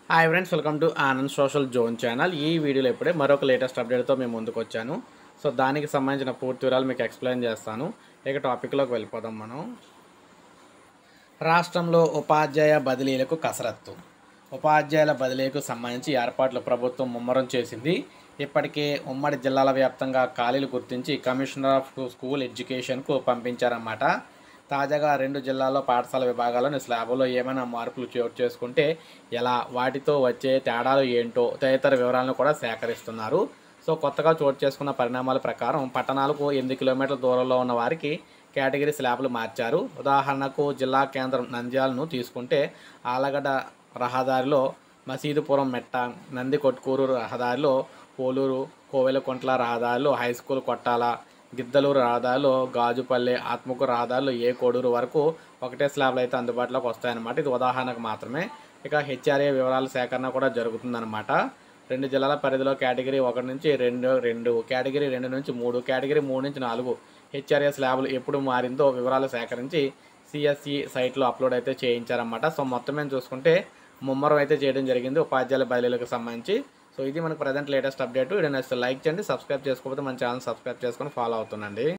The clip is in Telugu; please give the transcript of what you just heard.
hi friends welcome to Anand social zone channel ఈ వీడియోలో ఇప్పుడే మరొక లేటెస్ట్ అప్డేట్తో మేము ముందుకు వచ్చాను సో దానికి సంబంధించిన పూర్తి వివరాలు మీకు ఎక్స్ప్లెయిన్ చేస్తాను ఇక టాపిక్లోకి వెళ్ళిపోదాం మనం రాష్ట్రంలో ఉపాధ్యాయ బదిలీలకు కసరత్తు ఉపాధ్యాయుల బదిలీలకు సంబంధించి ఏర్పాట్లు ప్రభుత్వం ముమ్మరం చేసింది ఇప్పటికే ఉమ్మడి జిల్లాల వ్యాప్తంగా ఖాళీలు గుర్తించి కమిషనర్ ఆఫ్ స్కూల్ ఎడ్యుకేషన్కు పంపించారన్నమాట తాజాగా రెండు జిల్లాల్లో పాఠశాల విభాగాలను స్లాబ్లో ఏమైనా మార్పులు చోటు చేసుకుంటే ఎలా వాటితో వచ్చే తేడాలు ఏంటో తదితర వివరాలను కూడా సేకరిస్తున్నారు సో కొత్తగా చోటు చేసుకున్న పరిణామాల ప్రకారం పట్టణాలకు ఎనిమిది కిలోమీటర్ల దూరంలో ఉన్న వారికి కేటగిరీ స్లాబ్లు మార్చారు ఉదాహరణకు జిల్లా కేంద్రం నంద్యాలను తీసుకుంటే ఆలగడ్డ రహదారిలో మసీదుపురం మెట్ట నంది కొట్కూరు రహదారిలో పోలూరు కోవెలకుంట్ల రహదారిలో హై స్కూల్ కొట్టాల గిద్దలూరు రహదారిలో గాజుపల్లి ఆత్మకూరు రహదారిలో ఏ కోడూరు వరకు ఒకటే స్లాబ్లు అయితే అందుబాటులోకి వస్తాయన్నమాట ఇది ఉదాహరణకు మాత్రమే ఇక హెచ్ఆర్ఏ వివరాల సేకరణ కూడా జరుగుతుందన్నమాట రెండు జిల్లాల పరిధిలో కేటగిరీ ఒకటి నుంచి రెండు రెండు కేటగిరీ రెండు నుంచి మూడు కేటగిరీ మూడు నుంచి నాలుగు హెచ్ఆర్ఏ స్లాబ్లు ఎప్పుడు మారిందో వివరాలు సేకరించి సిఎస్సి సైట్లో అప్లోడ్ అయితే చేయించారన్నమాట సో మొత్తం మేము చూసుకుంటే ముమ్మరం అయితే చేయడం జరిగింది ఉపాధ్యాయుల బదిలీలకు సంబంధించి సో ఇది మనకు ప్రజెంట్ లేటెస్ట్ అప్డేట్ వీడియో నచ్చితే లైక్ చేయండి సబ్స్క్రైబ్ చేసుకోకపోతే మన ఛానల్ సబ్స్క్రైబ్ చేసుకొని ఫాలో అవుతుండండి